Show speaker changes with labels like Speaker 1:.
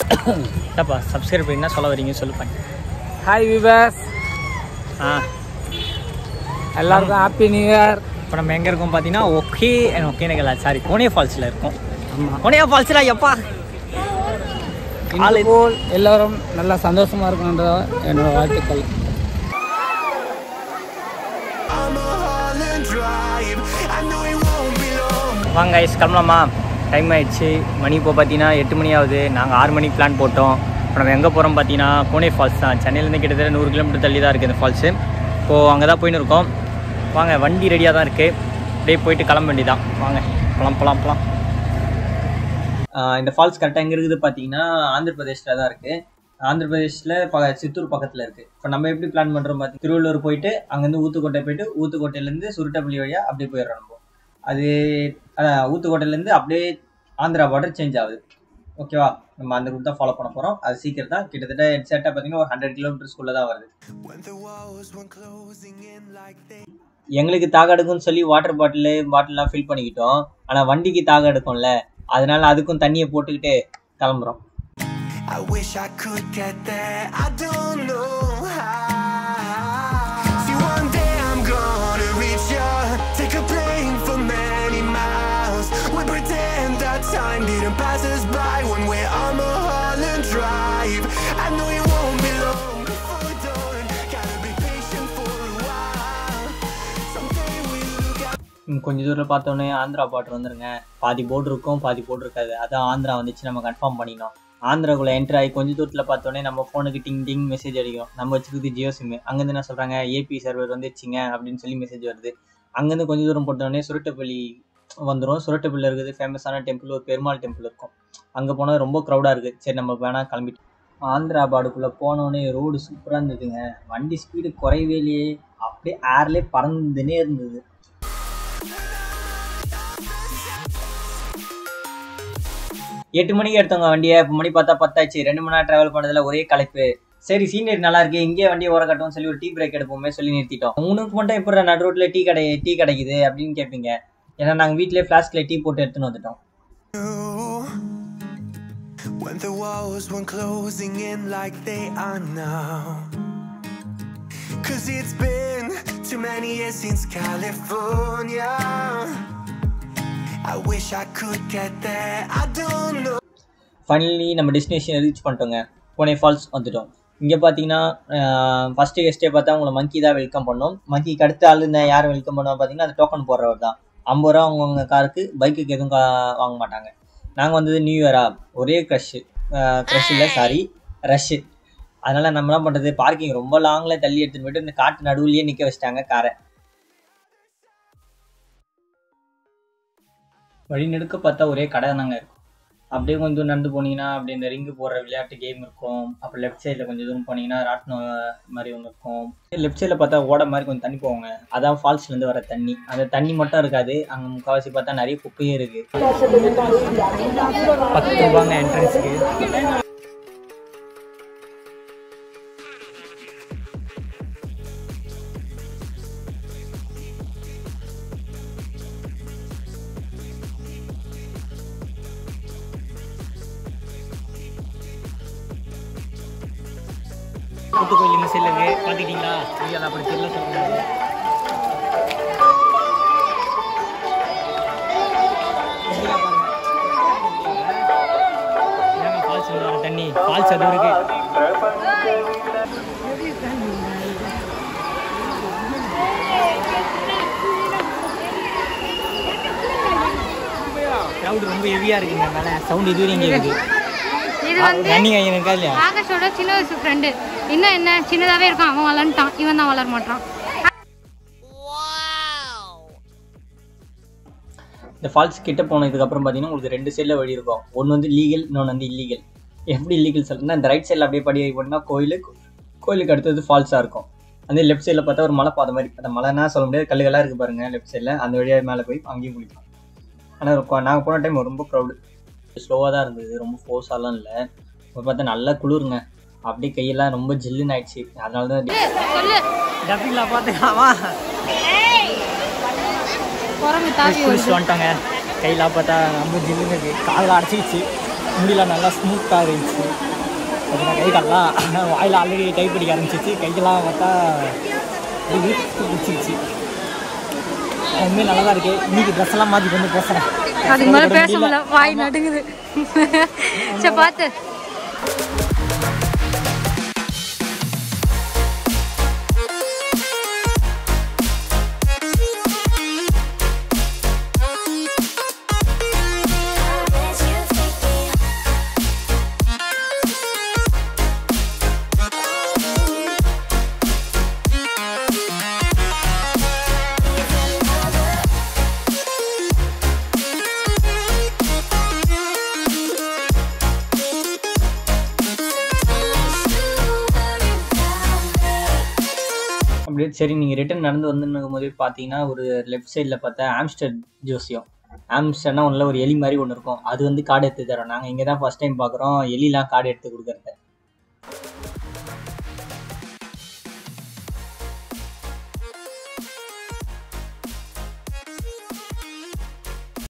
Speaker 1: இல்லைப்பா சப்ஸ்கிரைப் பண்ணினா சொல்ல வரீங்க சொல்லுப்பாங்க
Speaker 2: ஹாய் விவாஸ்
Speaker 1: ஆ
Speaker 2: எல்லாருக்கும் ஹாப்பி நியூ இயர்
Speaker 1: இப்போ நம்ம எங்கே இருக்கோம் பார்த்தீங்கன்னா ஒகே ஒகேனகலா சாரி கோனே ஃபால்ஸில் இருக்கோம் கோனே ஃபால்ஸில் எப்பா
Speaker 2: இன்று போல் எல்லாரும் நல்லா சந்தோஷமா இருக்கணுன்ற என்னோட வாழ்த்துக்கள்
Speaker 1: வாங்க ஐஸ் கிளம்பலாமா டைம் ஆயிடுச்சு மணி இப்போ பார்த்தீங்கன்னா எட்டு மணி ஆகுது நாங்கள் ஆறு மணிக்கு பிளான் போட்டோம் இப்போ நம்ம எங்கே போகிறோம் பார்த்தீங்கன்னா கோனே ஃபால்ஸ் தான் சென்னையிலேருந்து கிட்டத்தட்ட நூறு கிலோமீட்டர் தள்ளி தான் இருக்குது இந்த ஃபால்ஸு இப்போது அங்கே தான் போயின்னு இருக்கோம் வாங்க வண்டி ரெடியாக தான் இருக்குது அப்படியே போயிட்டு கிளம்ப வேண்டியதான் வாங்க போலாம் போலாம் போலாம் இந்த ஃபால்ஸ் கரெக்டாக எங்கே இருக்குது பார்த்தீங்கன்னா ஆந்திர பிரதேஷில் தான் இருக்குது ஆந்திர பிரதேஷில் ப சித்தூர் பக்கத்தில் இருக்குது இப்போ நம்ம எப்படி பிளான் பண்ணுறோம் பார்த்து திருவள்ளூர் போயிட்டு அங்கேருந்து ஊத்துக்கோட்டை போயிட்டு ஊத்துக்கோட்டையிலேருந்து சுருட்டப்பள்ளி வழியாக அப்படியே போயிடுறோம் நம்ம அது அதான் ஊத்துக்கோட்டையிலேருந்து அப்படியே ஆந்திரா பார்டர் சேஞ்ச் ஆகுது ஓகேவா நம்ம அந்த ரூட் தான் ஃபாலோ பண்ண போகிறோம் அது சீக்கிரம் தான் கிட்டத்தட்ட எக்ஸாக்டாக பார்த்தீங்கன்னா ஒரு ஹண்ட்ரட் கிலோமீட்டர்ஸ்குள்ளே தான் வருது எங்களுக்கு தாக எடுக்கும்னு சொல்லி வாட்டர் பாட்டில் பாட்டில்லாம் ஃபில் பண்ணிக்கிட்டோம் ஆனால் வண்டிக்கு தாக எடுக்கும்ல அதனால அதுக்கும் தண்ணியை போட்டுக்கிட்டு கிளம்புறோம்
Speaker 3: I wish I could get there. I don't know how. See, one day I'm gonna reach ya. Take a plane for many miles. We pretend that time didn't pass us by when we're on Mulholland Drive. I know it won't be long before we're done. Gotta be patient for a while. Someday we'll look out.
Speaker 1: ம், கொஞ்ச தூரம் பார்த்தோன்னே ஆந்திரா பாட்டு வந்துருங்க பாதி board இருக்கும் பாதி board இருக்காது அதான் ஆந்திரா வந்துச்சு நம்ம கன்ஃபார்ம் பண்ணினோம் ஆந்திராக்குள்ளே என்ட்ரு ஆகி கொஞ்ச தூரத்தில் பார்த்தோன்னே நம்ம ஃபோனுக்கு டிங் டிங் மெசேஜ் அடிக்கும் நம்ம வச்சுக்கிறது ஜியோ சிம்மு அங்கேருந்து என்ன சொல்கிறாங்க ஏபி சர்வர் வந்துச்சுங்க அப்படின்னு சொல்லி மெசேஜ் வருது அங்கேருந்து கொஞ்ச தூரம் போட்டோடனே சுரட்டப்பள்ளி வந்துடும் சுரட்டப்பள்ளியில் இருக்குது ஃபேமஸான டெம்பிள் ஒரு பெருமாள் டெம்பிள் இருக்கும் அங்கே போனால் ரொம்ப க்ரௌடாக இருக்குது சரி நம்ம வேணா கிளம்பிட்டு ஆந்திரா பாடுக்குள்ளே போனோடனே ரோடு சூப்பராக இருந்ததுங்க வண்டி ஸ்பீடு குறையவே இல்லையே அப்படியே ஏர்லேயே பறந்துனே இருந்தது எட்டு மணிக்கு எடுத்தவங்க வண்டியை இப்போ மணி பார்த்தா பத்தாச்சு ரெண்டு மணி நேரம் டிராவல் பண்ணதுல ஒரே களைப்பு சரி சீனியர் நல்லா இருக்கு இங்கே வண்டியை ஓர கட்டுவோம்னு சொல்லி ஒரு டீ பிரேக் எடுப்போமே சொல்லி நிறுத்திட்டோம் உனக்கு மட்டும் எப்படி நடு ரோட்ல டீ கடை டீ கிடைக்குது அப்படின்னு கேட்பீங்க ஏன்னா நாங்கள் வீட்டிலே ஃப்ளாஸ்க்ல டீ போட்டு எடுத்துன்னு வந்துட்டோம்
Speaker 3: When the walls weren't closing in like they are now. Cause it's been too many years since California. I wish I could get there. I don't know.
Speaker 1: Finally நம்ம டெஸ்டினேஷன் ரீச் பண்ணிட்டோங்க Pune falls வந்துட்டோம் இங்கே பார்த்தீங்கன்னா first கெஸ்ட்டே பார்த்தா உங்களை மங்கி தான் welcome பண்ணோம் மங்கிக்கு அடுத்த ஆள் இந்த யார் வெல்கம் பண்ணுவோம் பார்த்தீங்கன்னா அது டோக்கன் போடுறவர் தான் ஐம்பது ரூபா அவங்கவுங்க காருக்கு பைக்குக்கு எதுவும் கா- வாங்க மாட்டாங்க நாங்கள் வந்தது நியூ இயரா ஒரே க்ரஷ்ஷு க்ரஷ் இல்லை சாரி ரஷ்ஷு அதனால் நம்ம என்ன பண்ணுறது பார்க்கிங் ரொம்ப லாங்கில் தள்ளி எடுத்துகிட்டு போயிட்டு இந்த காட்டு நடுவுலயே நிற்க வச்சிட்டாங்க காரை வழி நெடுக்க பார்த்தா ஒரே கடை தாங்க இருக்கும் அப்படியே கொஞ்சம் தூரம் நடந்து போனீங்கன்னா அப்படியே இந்த ரிங்கு போடுற விளையாட்டு கேம் இருக்கும் அப்புறம் லெஃப்ட் சைடில் கொஞ்சம் தூரம் போனீங்கன்னா ராட்டினம் மாதிரி ஒன்று இருக்கும் லெஃப்ட் சைடில் பார்த்தா ஓட மாதிரி கொஞ்சம் தண்ணி போவாங்க அதான் ஃபால்ஸ்லேருந்து வர தண்ணி அந்த தண்ணி மட்டும் இருக்காது அங்கே முக்கால்வாசி பார்த்தா நிறைய குப்பையே இருக்கு பத்து ரூபாங்க என்ட்ரன்ஸுக்கு கூட்டு கோயில் இந்த சைடில் இருக்கு பார்த்துக்கிட்டீங்களா ஐயா அப்படி தெரியல சொல்லுங்க ஃபால்ஸ் வர தண்ணி ஃபால்ஸ் அது இருக்கு க்ரௌட் ரொம்ப ஹெவியாக இருக்குங்க மேலே சவுண்ட் இது வரையும் கேட்குது
Speaker 4: இது வந்து
Speaker 1: ரன்னிங் ஆகி இருக்கா இல்லையா
Speaker 4: ஆகாஷோட சின்ன வயசு ஃப்ரெண்டு இன்னும் என்ன சின்னதாவே இருக்கான் அவன் வளர்ந்துட்டான் இவன் தான் வளர மாட்டான்
Speaker 1: இந்த ஃபால்ஸ் கிட்ட போனதுக்கு அப்புறம் பார்த்தீங்கன்னா உங்களுக்கு ரெண்டு சைடில் வழி இருக்கும் ஒன்று வந்து லீகல் இன்னொன்று வந்து இல்லீகல் எப்படி இல்லீகல் சொல்லுன்னா இந்த ரைட் சைடில் அப்படியே படி போனால் கோயில் கோயிலுக்கு அடுத்தது ஃபால்ஸாக இருக்கும் அந்த லெஃப்ட் சைடில் பார்த்தா ஒரு மலை பாதை மாதிரி அந்த மலைன்னா சொல்ல முடியாது கல்லுகளாக இருக்குது பாருங்க லெஃப்ட் சைடில் அந்த வழியாக மேலே போய் அங்கேயும் குளிக்கலாம் ஆனால் நாங்கள் போன டைம் ரொம்ப க்ரௌடு ஸ்லோவாக தான் இருந்தது ரொம்ப ஃபோர்ஸாலாம் இல்லை இப்போ பார்த்தா நல்லா குளிருங்க அப்படியே கையெல்லாம் ரொம்ப ஜில்லுன்னு ஆயிடுச்சு அதனால தான்
Speaker 4: சொல்லு
Speaker 1: டப்பிங்களா பார்த்துக்கலாமா
Speaker 4: குரங்கு தாவி
Speaker 1: குளிச்சுட்டு வந்துட்டோங்க கையெல்லாம் பார்த்தா ரொம்ப ஜில்லுன்னு இருக்கு காலில் அடைச்சிக்கிச்சு
Speaker 2: முடியெல்லாம் நல்லா ஸ்மூத்தாக இருந்துச்சு பார்த்தீங்கன்னா கை கால்லாம் வாயில் ஆல்ரெடி டைப் அடிக்க ஆரம்பிச்சிச்சு கைக்கெல்லாம் பார்த்தா பிடிச்சிருச்சு உண்மையாக நல்லா தான் இருக்கு இன்னைக்கு ட்ரெஸ் எல்லாம் மாற்றி வந்து பேசுகிறேன்
Speaker 4: அதுக்கு மேலே பேச முடியல வாய் நடுங்குது சரி பார்த்து
Speaker 1: அப்படியே சரி நீங்கள் ரிட்டர்ன் நடந்து வந்துன்னுக்கும் போதே பார்த்தீங்கன்னா ஒரு லெஃப்ட் சைடில் பார்த்தா ஆம்ஸ்டர் ஜோசியம் ஆம்ஸ்டர்னா ஒன்றில் ஒரு எலி மாதிரி ஒன்று இருக்கும் அது வந்து கார்டு எடுத்து தரோம் நாங்கள் இங்கே தான் ஃபஸ்ட் டைம் பார்க்குறோம் எலிலாம் கார்டு எடுத்து கொடுக்குறது